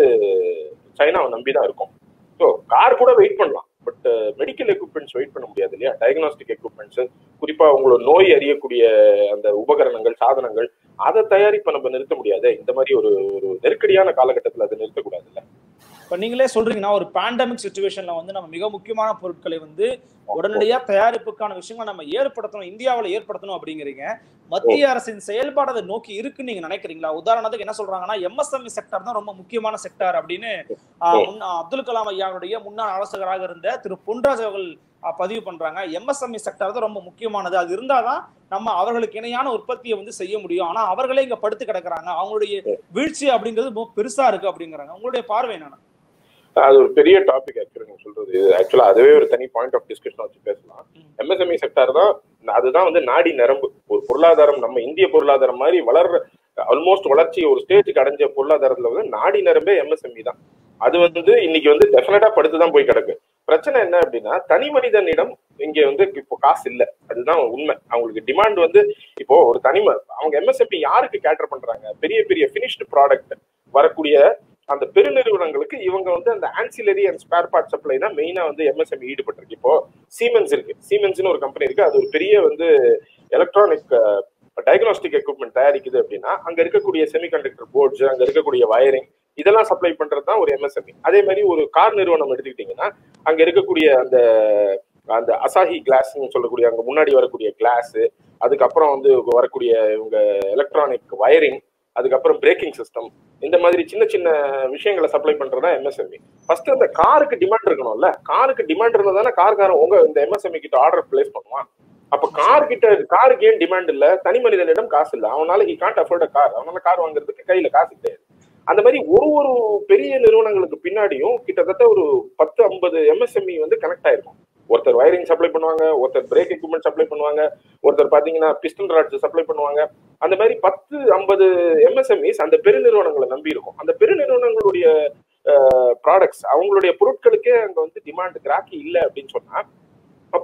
சைனாவை நம்பி தான் இருக்கோம் ஸோ கார் கூட வெயிட் பண்ணலாம் பட் மெடிக்கல் எக்யூப்மெண்ட்ஸ் வெயிட் பண்ண முடியாது இல்லையா டயக்னாஸ்டிக் எக்யூப்மெண்ட்ஸ் குறிப்பா உங்களோட நோய் அறியக்கூடிய அந்த உபகரணங்கள் சாதனங்கள் அதை தயாரிப்பை நம்ம நிறுத்த முடியாது இந்த மாதிரி ஒரு ஒரு நெருக்கடியான காலகட்டத்தில் அதை நிறுத்தக்கூடாதுல்ல இப்ப நீங்களே சொல்றீங்கன்னா ஒரு பேண்டமிக் சுச்சுவேஷன்ல வந்து நம்ம மிக முக்கியமான பொருட்களை வந்து உடனடியா தயாரிப்புக்கான விஷயங்களை நம்ம ஏற்படுத்தணும் இந்தியாவுல ஏற்படுத்தணும் அப்படிங்கிறீங்க மத்திய அரசின் செயல்பாடு அதை நோக்கி இருக்குன்னு நீங்க நினைக்கிறீங்களா உதாரணத்துக்கு என்ன சொல்றாங்கன்னா எம்எஸ்எம்இ செக்டர் தான் ரொம்ப முக்கியமான செக்டர் அப்படின்னு ஆஹ், முன்னா- அப்துல் கலாம் ஐயாவுடைய முன்னாள் ஆலோசகராக இருந்த திரு பொன்ராஜ் அவர்கள் ஆஹ், பதிவு பண்றாங்க எம்எஸ்எம்இ செக்டர் தான் ரொம்ப முக்கியமானது அது இருந்தாதான் நம்ம அவர்களுக்கு இணையான உற்பத்தியை வந்து செய்ய முடியும் ஆனா அவர்களே இங்க படுத்து கிடக்குறாங்க அவங்களுடைய வீழ்ச்சி அப்படிங்கிறது ரொம்ப பெருசா இருக்கு அப்படிங்கிறாங்க உங்களுடைய பார்வை என்னன்னா அது ஒரு பெரிய டாபிக் ஆக்சுவலா நீங்க சொல்றது ஆக்சுவலா அதுவே ஒரு தனி பாயிண்ட் ஆஃப் டிஸ்கஷன் வச்சு பேசலாம் எம்எஸ்எம்இ செக்டார் தான் அதுதான் வந்து நாடி நரம்பு ஒரு பொருளாதாரம் நம்ம இந்திய பொருளாதாரம் மாதிரி வளர்ற ஆல்மோஸ்ட் வளர்ச்சி ஒரு ஸ்டேஜுக்கு அடைஞ்ச பொருளாதாரத்துல வந்து நாடி நரம்பே எம்எஸ்எம்இ தான் அது வந்து இன்னைக்கு வந்து டெஃபினட்டா படுத்து தான் போய் கிடக்கு பிரச்சனை என்ன அப்படின்னா தனி மனிதனிடம் இங்க வந்து இப்போ காசு இல்ல அதுதான் உண்மை அவங்களுக்கு டிமாண்ட் வந்து இப்போ ஒரு தனிம அவங்க எம்எஸ்எம்பி யாருக்கு கேட்டர் பண்றாங்க பெரிய பெரிய பினிஷ்டு ப்ராடக்ட் வரக்கூடிய அந்த பெருநிறுவனங்களுக்கு இவங்க வந்து அந்த ancillary and spare part supply தான் மெயினா வந்து எம்எஸ்எம்இ ஈடுபட்டிருக்கு இப்போ சீமென்ஸ் இருக்கு சீமென்ஸ்னு ஒரு கம்பெனி இருக்கு அது ஒரு பெரிய வந்து எலக்ட்ரானிக் டயக்னாஸ்டிக் எக்யூப்மெண்ட் தயாரிக்குது அப்படின்னா அங்க இருக்கக்கூடிய செமிகண்டக்டர் போர்ட்ஸ் அங்க இருக்கக்கூடிய வயரிங் இதெல்லாம் சப்ளை பண்றது தான் ஒரு எம்எஸ்எம்இ அதே மாதிரி ஒரு கார் நிறுவனம் எடுத்துக்கிட்டீங்கன்னா அங்க இருக்கக்கூடிய அந்த அந்த அசாஹி கிளாஸ்ன்னு சொல்லக்கூடிய அங்க முன்னாடி வரக்கூடிய கிளாஸ் அதுக்கப்புறம் வந்து வரக்கூடிய இவங்க எலக்ட்ரானிக் வயரிங் அதுக்கப்புறம் பிரேக்கிங் சிஸ்டம் இந்த மாதிரி சின்ன சின்ன விஷயங்களை சப்ளை பண்றதா எம்எஸ்எம்இ ஃபர்ஸ்ட் அந்த காருக்கு டிமாண்ட் இருக்கணும்ல காருக்கு டிமாண்ட் இருந்தா தானே கார்காரன் உங்க இந்த எம்எஸ்எம்இ கிட்ட ஆர்டர் பிளேஸ் பண்ணுவான் அப்ப கார் கிட்ட காருக்கு ஏன் டிமாண்ட் இல்ல தனி மனிதனிடம் காசு இல்ல அவனால he can't afford a car அவனால கார் வாங்குறதுக்கு கையில காசு கிடையாது அந்த மாதிரி ஒரு ஒரு பெரிய நிறுவனங்களுக்கு பின்னாடியும் கிட்டத்தட்ட ஒரு பத்து ஐம்பது எம்எஸ்எம்இ வந்து கனெக்ட் ஆயிருக்கும் ஒருத்தர் வயரிங் சப்ளை பண்ணுவாங்க ஒருத்தர் பிரேக் எக்யூப்மெண்ட் சப்ளை பண்ணுவாங்க ஒருத்தர் பாத்தீங்கன்னா பிஸ்டன் ராட்ஸ் சப்ளை பண்ணுவாங்க அந்த மாதிரி பத்து ஐம்பது எம்எஸ்எம்இஸ் அந்த பெருநிறுவனங்களை நம்பி இருக்கும் அந்த பெருநிறுவனங்களுடைய ப்ராடக்ட்ஸ் அவங்களுடைய பொருட்களுக்கே அங்க வந்து டிமாண்ட் கிராக்கி இல்லை அப்படின்னு சொன்னா அப்போ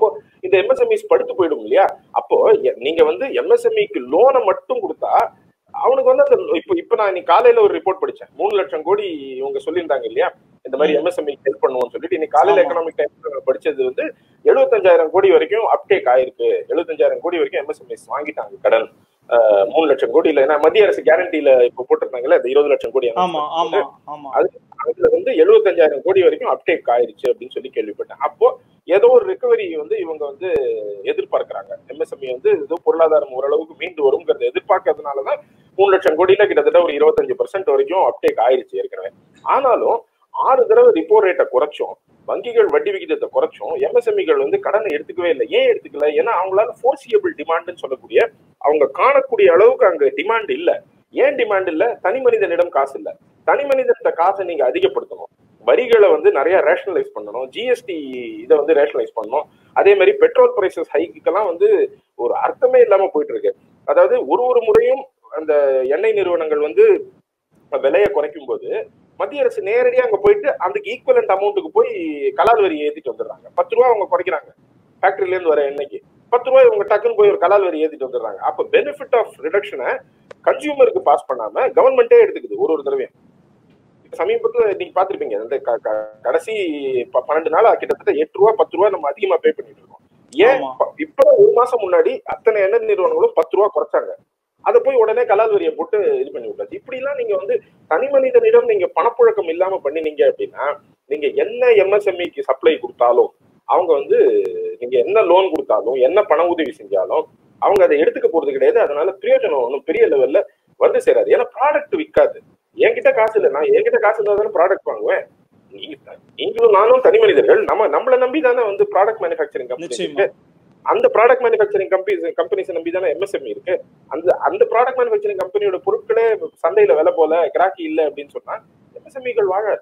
இந்த எம்எஸ்எம்இஸ் படுத்து போயிடும் இல்லையா அப்போ எ- நீங்க வந்து எம்எஸ்எம்இக்கு லோனை மட்டும் கொடுத்தா அவனுக்கு வந்து அந்த இப்ப இப்ப நான் இன்னைக்கு காலையில ஒரு ரிப்போர்ட் படிச்சேன் மூணு லட்சம் கோடி இவங்க சொல்லியிருந்தாங்க இல்லையா இந்த மாதிரி ம். எம்எஸ்எம்இ ஹெல்ப் பண்ணுவோம்னு சொல்லிட்டு இன்னைக்கு காலையில ஆமா. எக்கனாமிக் டைம்ஸ் படிச்சது வந்து எழுபத்தஞ்சாயிரம் கோடி வரைக்கும் அப்டேக் ஆயிருக்கு எழுபத்தஞ்சாயிரம் கோடி வரைக்கும் எம்எஸ்எம்இஸ் வாங்கிட்டாங்க கடன் அஹ், மூணு லட்சம் கோடி இல்ல ஏன்னா மத்திய அரசு கேரண்டில இப்ப போட்டிருந்தாங்கல்ல இந்த இருபது லட்சம் கோடி ஆமா ஆமா ஆமா அதுல வந்து எழுபத்தஞ்சாயிரம் கோடி வரைக்கும் அப்டேக் ஆயிருச்சு அப்படின்னு சொல்லி கேள்விப்பட்டேன் அப்போ ஏதோ ஒரு ரெக்கவரி வந்து இவங்க வந்து எதிர்பார்க்கறாங்க எம்எஸ்எம்இ வந்து ஏதோ பொருளாதாரம் ஓரளவுக்கு மீண்டு வருங்கிறத எதிர்பார்க்கறதுனாலதான் மூணு லட்சம் கோடியில கிட்டத்தட்ட ஒரு இருபத்தஞ்சு பர்சன்ட் வரைக்கும் அப்டேக் ஆயிருச்சு ஏற்கனவே ஆனாலும் ஆறு தடவை ரிப்போ ரேட்டை குறைச்சோம் வங்கிகள் வட்டி விகிதத்தை குறைச்சோம் எம்எஸ்எம்இகள் வந்து கடனை எடுத்துக்கவே இல்லை ஏன் எடுத்துக்கல ஏன்னா அவங்களால ஃபோர்சியபிள் டிமாண்ட்னு சொல்லக்கூடிய அவங்க காணக்கூடிய அளவுக்கு அங்க டிமாண்ட் இல்ல ஏன் டிமாண்ட் இல்ல தனி மனிதனிடம் காசு இல்ல தனி மனிதன்கிட்ட காசை நீங்க அதிகப்படுத்தணும் வரிகளை வந்து நிறைய ரேஷனலைஸ் பண்ணணும் ஜிஎஸ்டி இதை வந்து ரேஷனலைஸ் பண்ணணும் அதே மாதிரி பெட்ரோல் பிரைசஸ் ஹைக்குக்கெல்லாம் வந்து ஒரு அர்த்தமே இல்லாம போயிட்டு இருக்கு அதாவது ஒரு ஒரு முறையும் அந்த எண்ணெய் நிறுவனங்கள் வந்து விலையை குறைக்கும் போது மத்திய அரசு நேரடியா அங்க போயிட்டு அதுக்கு ஈக்குவலண்ட் அமௌண்ட்டுக்கு போய் கலால் வரி ஏத்திட்டு வந்துடுறாங்க பத்து ரூபா அவங்க குறைக்கிறாங்க ஃபேக்டரில இருந்து வர எண்ணெய்க்கு பத்து ரூபாய் இவங்க டக்குன்னு போய் ஒரு கலால் வரி ஏத்திட்டு வந்துடுறாங்க அப்ப பெனிஃபிட் ஆஃப் ரிடக்ஷனை கன்சியூமருக்கு பாஸ் பண்ணாம கவர்மெண்டே எடுத்துக்குது ஒரு ஒரு தடவையும் இப்ப சமீபத்துல நீங்க பாத்திருப்பீங்க இந்த க- க- கடைசி ப- பன்னெண்டு நாளா கிட்டத்தட்ட எட்டு ரூபா பத்து ரூபா நம்ம அதிகமா பே பண்ணிட்டு இருக்கோம் ஏன் ஆமா. ப- இப்ப ஒரு மாசம் முன்னாடி அத்தனை எண்ணெய் நிறுவனங்களும் பத்து ரூபா குறைச்சாங்க அதை போய் உடனே கலால் வரியை போட்டு இது பண்ணி விட்டாச்சு இப்படி எல்லாம் நீங்க வந்து தனி மனிதனிடம் நீங்க பணப்புழக்கம் இல்லாம பண்ணினீங்க அப்படின்னா நீங்க என்ன எம்எஸ்எம்இக்கு சப்ளை கொடுத்தாலும் அவங்க வந்து நீங்க என்ன லோன் கொடுத்தாலும் என்ன பண உதவி செஞ்சாலும் அவங்க அதை எடுத்துக்க போறது கிடையாது அதனால பிரயோஜனம் ஒன்றும் பெரிய லெவல்ல வந்து சேராது ஏன்னா ப்ராடக்ட் விற்காது என்கிட்ட காசு இல்லை நான் என்கிட்ட காசு இருந்தா தானே ப்ராடக்ட் வாங்குவேன் நீங்க- நீங்களும் நானும் தனி மனிதர்கள் நம்ம நம்மளை நம்பி தானே வந்து ப்ராடக்ட் மேனுஃபேக்சரிங் கம்பெனி நிச்சயமா. இருக்கு அந்த ப்ராடக்ட் மேனுஃபேக்சரிங் கம்பெனி கம்பெனிஸை நம்பி தானே எம்எஸ்எம்இ இருக்கு அந்த அந்த ப்ராடக்ட் மேனுஃபேக்சரிங் கம்பெனியோட பொருட்களே சந்தையில விலை போல கிராக்கி இல்ல அப்படின்னு சொன்னா எம்எஸ்எம்இகள் வாழாது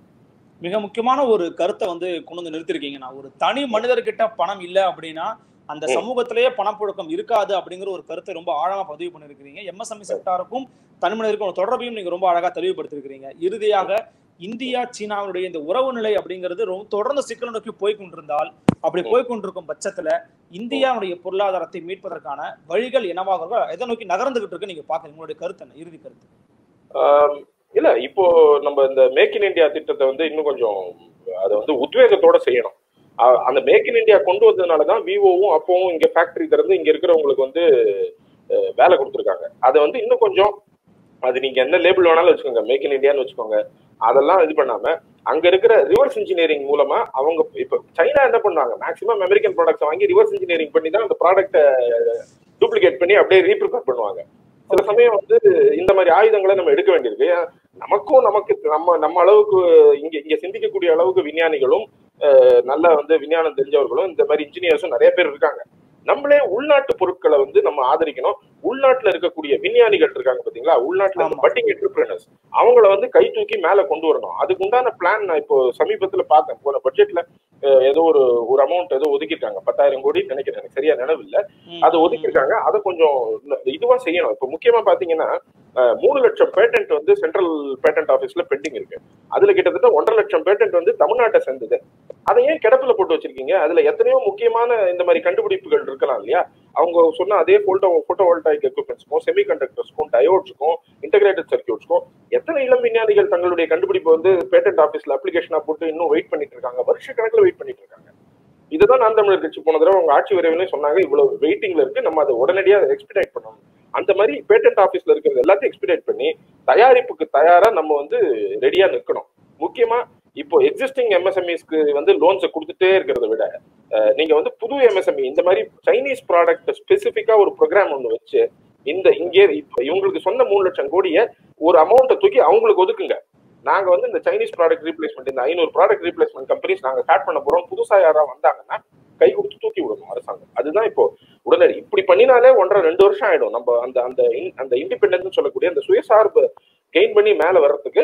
மிக முக்கியமான ஒரு கருத்தை வந்து கொண்டு வந்து நிறுத்திருக்கீங்கன்னா ஒரு தனி மனிதர்கிட்ட பணம் இல்ல அப்படின்னா அந்த ம். சமூகத்திலேயே பணப்புழக்கம் இருக்காது அப்படிங்கிற ஒரு கருத்தை ரொம்ப ஆழமா பதிவு பண்ணிருக்கீங்க எம்எஸ்எம்இ செக்டாருக்கும் தனி மனிதருக்கும் ஒரு தொடர்பையும் நீங்க ரொம்ப அழகா தெளிவுபடுத்திருக்கீங்க இறுதியாக இந்தியா சீனாவுடைய இந்த உறவு நிலை அப்படிங்கிறது ரொம்ப தொடர்ந்து சிக்கல் நோக்கி போய் கொண்டிருந்தால் அப்படி ம். போய் கொண்டிருக்கும் பட்சத்துல இந்தியாவுடைய பொருளாதாரத்தை மீட்பதற்கான வழிகள் என்னவாக இருக்கோ எதை நோக்கி நகர்ந்துகிட்டு இருக்கு நீங்க பாக்குறீங்க உங்களுடைய கருத்து என்ன இறுதி கருத்து ஆம், இல்ல இப்போ நம்ம இந்த மேக் இன் இந்தியா திட்டத்தை வந்து இன்னும் கொஞ்சம் அதை வந்து உத்வேகத்தோட செய்யணும் அ- அந்த மேக் இன் இந்தியா கொண்டு வந்ததுனால தான் விவோவும் அப்போவும் இங்க ஃபேக்டரி திறந்து இங்க இருக்கிறவங்களுக்கு வந்து அஹ், வேலை கொடுத்துருக்காங்க அதை வந்து இன்னும் கொஞ்சம் அது நீங்க என்ன லேபிள் வேணாலும் வச்சுக்கோங்க மேக் இன் இந்தியான்னு வச்சுக்கோங்க அதெல்லாம் இது பண்ணாம அங்க இருக்கிற ரிவர்ஸ் இன்ஜினியரிங் மூலமா அவங்க இப்ப சைனா என்ன பண்ணாங்க மேக்ஸிமம் அமெரிக்கன் ப்ராடக்ட்ஸ் வாங்கி ரிவர்ஸ் இன்ஜினியரிங் பண்ணி தான் அந்த ப்ராடக்ட்டை டூப்ளிகேட் பண்ணி அப்படியே ரீப்ரிப்பேர் பண்ணுவாங்க சில சமயம் வந்து இந்த மாதிரி ஆயுதங்களை நம்ம எடுக்க வேண்டியிருக்கு ஏன் நமக்கும் நமக்கு நம்ம நம்ம அளவுக்கு இங்க இங்க சிந்திக்கக்கூடிய அளவுக்கு விஞ்ஞானிகளும் அஹ், நல்ல வந்து விஞ்ஞானம் தெரிஞ்சவர்களும் இந்த மாதிரி இன்ஜினியர்ஸும் நிறைய பேர் இருக்காங்க நம்மளே உள்நாட்டு பொருட்களை வந்து நம்ம ஆதரிக்கணும் உள்நாட்டுல இருக்கக்கூடிய விஞ்ஞானிகள் இருக்காங்க பாத்தீங்களா உள்நாட்டுல ஆமா. பட்டிங் என்டர்பிரினர்ஸ் அவங்கள வந்து கை தூக்கி மேல கொண்டு வரணும் அதுக்கு உண்டான பிளான் நான் இப்போ சமீபத்துல பார்த்தேன் போன பட்ஜெட்ல ஏதோ ஒரு ஒரு அமௌண்ட் ஏதோ ஒதுக்கிட்டாங்க பத்தாயிரம் கோடி நினைக்கிறேன் எனக்கு சரியா நினைவு இல்ல ம், அதை ஒதுக்கிருக்காங்க அதை கொஞ்சம் இதுவா செய்யணும் இப்ப முக்கியமா பாத்தீங்கன்னா அஹ், மூணு லட்சம் பேட்டன்ட் வந்து சென்ட்ரல் பேட்டன்ட் ஆபீஸ்ல பெண்டிங் இருக்கு அதுல கிட்டத்தட்ட ஒன்றரை லட்சம் பேட்டன்ட் வந்து தமிழ்நாட்டை சேர்ந்தது அதை ஏன் கிடப்புல போட்டு வச்சிருக்கீங்க அதுல எத்தனையோ முக்கியமான இந்த மாதிரி கண்டுபிடிப்புகள் இருக்கலாம் இல்லையா அவங்க சொன்ன அதே போட்டோ போட்டோ வோல்டாயிக் எக்யூப்மெண்ட்ஸ்க்கும் செமி கண்டக்டர்ஸ்க்கும் டயோட்ஸ்க்கும் இன்டகிரேட்டட் சர்க்கியூட்ஸ்க்கும் எத்தனை இளம் விஞ்ஞானிகள் தங்களுடைய கண்டுபிடிப்பு வந்து பேட்டன்ட் ஆபீஸ்ல அப்ளிகேஷனா போட்டு இன்னும் வெயிட் பண்ணிட்டு இருக்காங்க வருஷ கணக்குல வெயிட் பண்ணிட்டு இருக்காங்க இதுதான் நான் தமிழர் கட்சி போன தடவை அவங்க ஆட்சி விரைவிலே சொன்னாங்க இவ்வளவு வெயிட்டிங்ல இருக்கு நம்ம அதை உடனடியா எக்ஸ்பிடைட் பண்ணணும் அந்த மாதிரி பேட்டன்ட் ஆபீஸ்ல இருக்கிறது எல்லாத்தையும் எக்ஸ்பிடைட் பண்ணி தயாரிப்புக்கு தயாரா நம்ம வந்து ரெடியா நிற்கணும் முக்கியமா இப்போ எக்ஸிஸ்டிங் எம்எஸ்எம்இஸ்க்கு வந்து லோன்ஸை கொடுத்துட்டே இருக்கிறத விட அஹ், நீங்க வந்து புது எம்எஸ்எம்இ இந்த மாதிரி சைனீஸ் ப்ராடக்ட் ஸ்பெசிஃபிக்கா ஒரு ப்ரோக்ராம் ஒன்று வச்சு இந்த இங்கே இப்ப இவங்களுக்கு சொன்ன மூணு லட்சம் கோடியை ஒரு அமௌண்ட்டை தூக்கி அவங்களுக்கு ஒதுக்குங்க நாங்க வந்து இந்த சைனீஸ் ப்ராடக்ட் ரீப்ளேஸ்மெண்ட் இந்த ஐநூறு ப்ராடக்ட் ரீப்ளேஸ்மெண்ட் கம்பெனிஸ் நாங்க ஸ்டார்ட் பண்ண போறோம் புதுசா யாராவது வந்தாங்கன்னா கை கொடுத்து தூக்கி விடணும் அரசாங்கம் அதுதான் இப்போ உடனடி இப்படி பண்ணினாலே ஒன்றரை ரெண்டு வருஷம் ஆயிடும் நம்ம அந்த அந்த in- அந்த இண்டிபெண்டன்ஸ் சொல்லக்கூடிய அந்த சுயசார்பு கெயின் பண்ணி மேல வர்றதுக்கு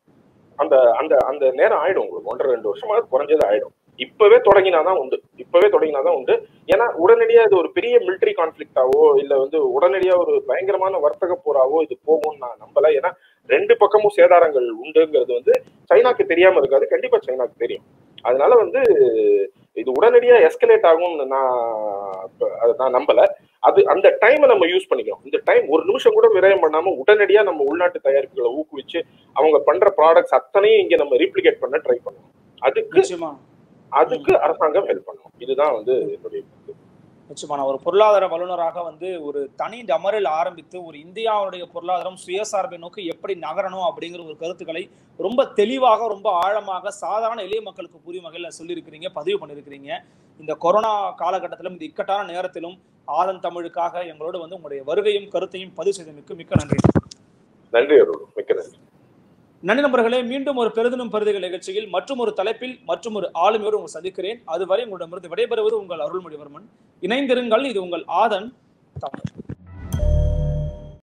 அந்த அந்த அந்த நேரம் ஆயிடும் உங்களுக்கு ஒன்றரை ரெண்டு வருஷமா குறைஞ்சது ஆயிடும் இப்பவே தொடங்கினாதான் உண்டு இப்பவே தொடங்கினாதான் உண்டு ஏன்னா உடனடியா இது ஒரு பெரிய மிலிட்டரி கான்ஃபிளிக்டாவோ இல்ல வந்து உடனடியா ஒரு பயங்கரமான வர்த்தக போராவோ இது போகும்னு நான் நம்பல ஏன்னா ரெண்டு பக்கமும் சேதாரங்கள் உண்டுங்கிறது வந்து சைனாக்கு தெரியாம இருக்காது கண்டிப்பா சைனாக்கு தெரியும் அதனால வந்து இது உடனடியா எஸ்கலேட் ஆகும்னு நான் இப்ப அதை நான் நம்பல அது அந்த டைமை நம்ம யூஸ் பண்ணிக்கணும் இந்த டைம் ஒரு நிமிஷம் கூட விரயம் பண்ணாம உடனடியா நம்ம உள்நாட்டு தயாரிப்புகளை ஊக்குவிச்சு அவங்க பண்ற ப்ராடக்ட்ஸ் அத்தனையும் இங்க நம்ம ரீப்ளிகேட் பண்ண ட்ரை பண்ணணும் அதுக்கு நிச்சயமா அதுக்கு அரசாங்கம் ஹெல்ப் பண்ணணும் இதுதான் வந்து என்னுடைய கருத்து. நிச்சயமா நான் ஒரு பொருளாதார வல்லுநராக வந்து ஒரு தனி டமரில் ஆரம்பித்து ஒரு இந்தியாவுடைய பொருளாதாரம் சுயசார்பை நோக்கி எப்படி நகரணும் அப்படிங்கிற ஒரு கருத்துக்களை ரொம்ப தெளிவாக ரொம்ப ஆழமாக சாதாரண எளிய மக்களுக்கு புரியும் வகையில் சொல்லியிருக்கிறீங்க பதிவு பண்ணியிருக்கிறீங்க இந்த கொரோனா காலகட்டத்திலும் இந்த இக்கட்டான நேரத்திலும் ஆதன் தமிழுக்காக எங்களோடு வந்து உங்களுடைய வருகையும் கருத்தையும் பதிவு செய்தமைக்கு மிக்க நன்றி நன்றி அருள் மிக்க நன்றி நன்றி நண்பர்களே மீண்டும் ஒரு பெருதினும் பெருதுகள் நிகழ்ச்சியில் மற்றும் ஒரு தலைப்பில் மற்றும் ஒரு ஆளுமையோடு உங்களை சந்திக்கிறேன் அதுவரை உங்களிடமிருந்து விடைபெறுவது உங்கள் அருள்மொழிவர்மன் இணைந்திருங்கள் இது உங்கள் ஆதன் தமிழ்